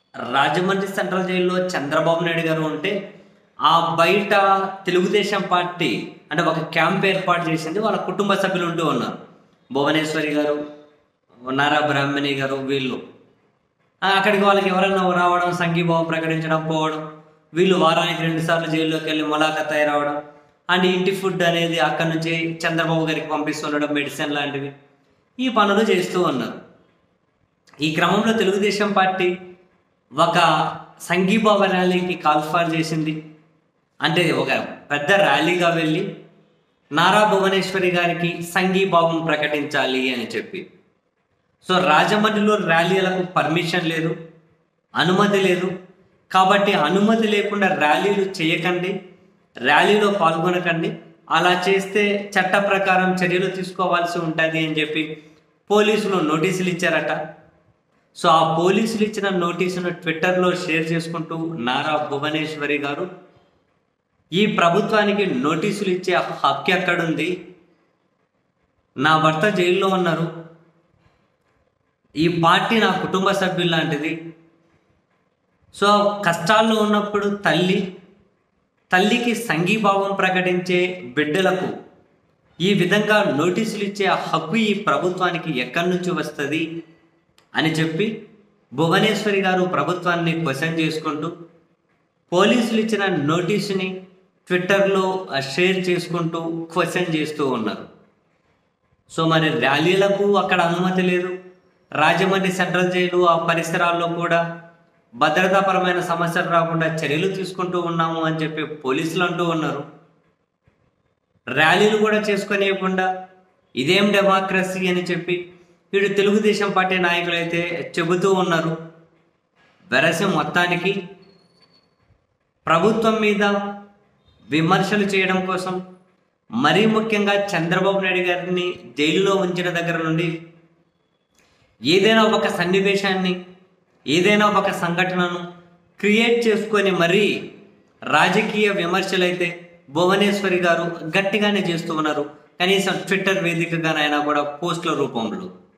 Rajahmundry central జైల్లో చంద్రబాబు నాయుడు గారు ఉంటే ఆ బయట తెలుగుదేశం పార్టీ అంటే ఒక క్యాంప్ ఏర్పాటు చేసింది వాళ్ళ కుటుంబ సభ్యులు ఉంటూ ఉన్నారు భువనేశ్వరి గారు నారా బ్రాహ్మణి గారు వీళ్ళు ఆ, అక్కడికి వాళ్ళకి ఎవరైనా రావడం సంఘీభావం ప్రకటించడం పోవడం వీళ్ళు వారానికి రెండు సార్లు జైల్లోకి వెళ్ళి ములాఖత్ అయి రావడం అండ్ ఇంటి ఫుడ్ అనేది అక్కడ నుంచి చంద్రబాబు గారికి పంపిస్తుండడం మెడిసిన్ లాంటివి ఈ పనులు చేస్తూ ఉన్నారు ఈ క్రమంలో తెలుగుదేశం పార్టీ ఒక సంఘీభావ ర్యాలీకి కాల్ఫార్ చేసింది అంటే ఒక పెద్ద ర్యాలీగా వెళ్ళి నారా భువనేశ్వరి గారికి సంఘీభావం ప్రకటించాలి అని చెప్పి సో రాజమండ్రిలో ర్యాలీలకు పర్మిషన్ లేదు అనుమతి లేదు కాబట్టి అనుమతి లేకుండా ర్యాలీలు చేయకండి ర్యాలీలో పాల్గొనకండి అలా చేస్తే చట్ట ప్రకారం చర్యలు తీసుకోవాల్సి ఉంటుంది అని చెప్పి పోలీసులు నోటీసులు ఇచ్చారట సో ఆ పోలీసులు ఇచ్చిన నోటీసును ట్విట్టర్లో షేర్ చేసుకుంటూ నారా భువనేశ్వరి గారు ఈ ప్రభుత్వానికి నోటీసులు ఇచ్చే హక్కు ఎక్కడుంది నా భర్త జైల్లో ఉన్నారు ఈ పార్టీ నా కుటుంబ సభ్యులు లాంటిది సో కష్టాల్లో ఉన్నప్పుడు తల్లి తల్లికి సంఘీభావం ప్రకటించే బిడ్డలకు ఈ విధంగా నోటీసులు ఇచ్చే హక్కు ఈ ప్రభుత్వానికి ఎక్కడి నుంచి వస్తుంది అని చెప్పి భువనేశ్వరి గారు ప్రభుత్వాన్ని క్వశ్చన్ చేసుకుంటూ పోలీసులు ఇచ్చిన నోటీసుని ట్విట్టర్లో షేర్ చేసుకుంటూ క్వశ్చన్ చేస్తూ ఉన్నారు సో మరి ర్యాలీలకు అక్కడ అనుమతి లేదు రాజమండ్రి సెంట్రల్ జైలు ఆ పరిసరాల్లో కూడా భద్రతాపరమైన సమస్యలు రాకుండా చర్యలు తీసుకుంటూ ఉన్నాము అని చెప్పి పోలీసులు అంటూ ఉన్నారు ర్యాలీలు కూడా చేసుకునేయకుండా ఇదేం డెమోక్రసీ అని చెప్పి వీడు తెలుగుదేశం పార్టీ నాయకులు అయితే చెబుతూ ఉన్నారు వెరసి మొత్తానికి ప్రభుత్వం మీద విమర్శలు చేయడం కోసం మరీ ముఖ్యంగా చంద్రబాబు నాయుడు గారిని జైలులో ఉంచిన దగ్గర నుండి ఏదైనా ఒక సన్నివేశాన్ని ఏదైనా ఒక సంఘటనను క్రియేట్ చేసుకొని మరీ రాజకీయ విమర్శలైతే భువనేశ్వరి గారు గట్టిగానే చేస్తూ ఉన్నారు కనీసం ట్విట్టర్ వేదికగానైనా కూడా పోస్టుల రూపంలో